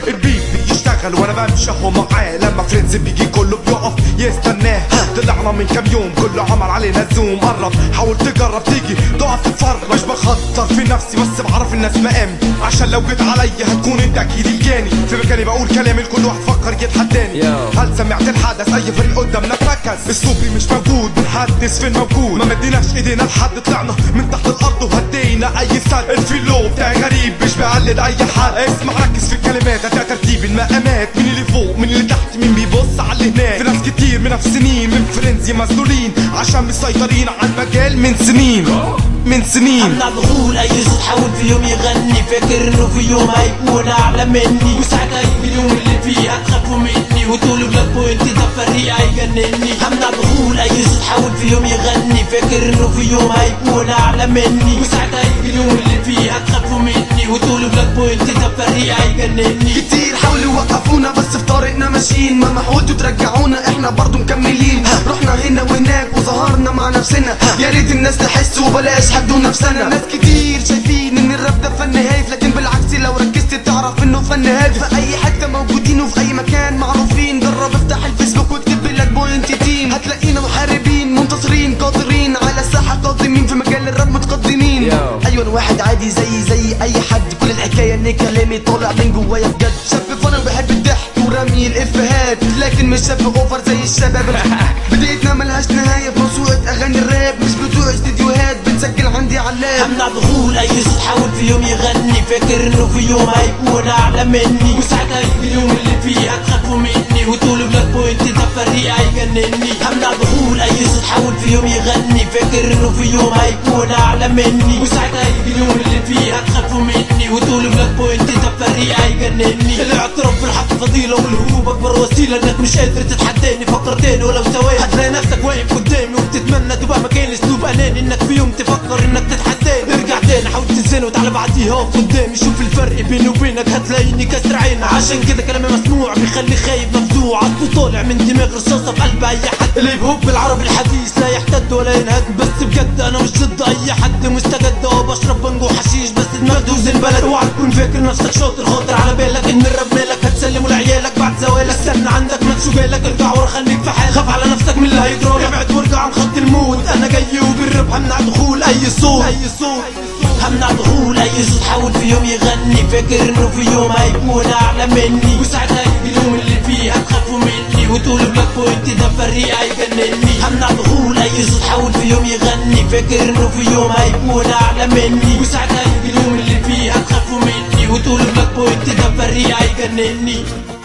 البيت بيشتغل وانا بمشي اهو معاه لما فريندز بيجي كله بيقف يستناه طلعنا من كام يوم كله عمل علينا زوم قرب حاول تجرب تيجي تقف تتفرج مش بخطر في نفسي بس بعرف الناس مقامي عشان لو جيت عليا هتكون انت اكيد الجاني في مكاني بقول كلامي الكل واحد فكر يتحداني Yo. هل سمعت الحدث اي فريق قدامنا ركز السوبري مش موجود بنحدث فين موجود ما مديناش ايدينا لحد طلعنا من تحت الارض وهدينا اي سد الفيلو بتاعي غريب مش بقلد اي حد اسمع ركز في الكلمات ده ترتيب المقامات مين اللي فوق مين اللي تحت مين بيبص على اللي هناك في ناس كتير من سنين من فرنزي مسؤولين عشان مسيطرين على المجال من سنين من سنين امنع دخول اي صوت حاول في يوم يغني فاكر انه في يوم هيكون اعلى مني وساعتها يجي اليوم اللي فيه هتخافوا مني وتقولوا بلاك بوينت ده فريق هيجنني همنع دخول اي صوت حاول في يوم يغني فاكر انه في يوم هيكون اعلى مني وساعتها يجي اليوم اللي فيه هتخافوا مني وتقولوا بلاك بوينت ده فريق هيجنني كتير حاولوا يوقفونا بس في طريقنا ماشيين مهما حاولتوا ترجعونا احنا برضو مكملين رحنا هنا وهناك وظهرنا مع نفسنا يا ريت الناس تحس وبلاش حدوا نفسنا ناس كتير شايفين ان الراب ده فن هايف لكن بالعكس لو ركزت تعرف انه فن هادف في اي حته موجودين وفي اي مكان معروفين جرب افتح الفيسبوك واكتب لك بوينت تيم هتلاقينا محاربين منتصرين قادرين على الساحه قادمين في مجال الراب متقدمين Yo. ايوه انا واحد عادي زي زي اي حد كل الحكايه ان كلامي طالع من جوايا بجد شاب فانا وبحب الضحك ورمي الافيهات لكن مش شاب اوفر زي الشباب بدايتنا ملهاش نهايه في موسوعه اغاني الراب مش بتوع استديوهات بتسجل عندي على اللاب همنع دخول اي صوت حاول في يوم يغني فاكر انه في يوم هيكون اعلى مني وساعتها يجي اليوم اللي فيه هتخافوا مني وتقولوا بلاك بوينت ده فريق هيجنني همنع دخول اي صوت حاول في يوم يغني فاكر انه في يوم هيكون اعلى مني وساعتها يجي اليوم اللي فيه هتخافوا مني وتقولوا بلاك بوينت ده فريق هيجنني الاعتراف بالحق فضيله والهروب اكبر وسيله انك مش قادر تتحداني فكر تاني ولو ثواني هتلاقي نفسك واقف قدامي وبتتمنى تبقى مكاني اسلوب اناني انك في يوم تفكر انك تتحداني ارجع تاني حاول تنساني وتعالى بعديها اقف قدامي شوف الفرق بيني وبينك هتلاقيني كسر عين عشان كده كلامي مسموع بيخلي خايف مفزوع عطفه طالع من دماغ رصاصه في قلب اي حد الهيب هوب بالعربي الحديث لا يحتد ولا ينهد بس بجد انا مش ضد اي حد مستجد اه بشرب بنجو حشيش بس دماغ دوز البلد اوعى تكون فاكر نفسك شاطر خاطر على بالك ان الراب مالك هتسلمه لعيالك بعد زوالك استنى عندك ما تشوف بالك ارجع ورا خليك في حالك خاف على نفسك من اللي هيجرالك ابعد وارجع عن خط الموت انا جاي وبالراب همنع دخول اي صوت اي صوت همنع دخول اي صوت حاول في يوم يغني فاكر انه في يوم هيكون اعلى مني وساعتها يجي اليوم اللي فيه هتخافوا مني وتقولوا بلاك بوينت ده فريق هيجنني همنع دخول اي صوت حاول في يوم يغني فاكر انه في يوم هيكون اعلى مني وساعتها يجي اليوم اللي فيه هتخافوا مني وتقولوا بلاك بوينت ده فريق هيجنني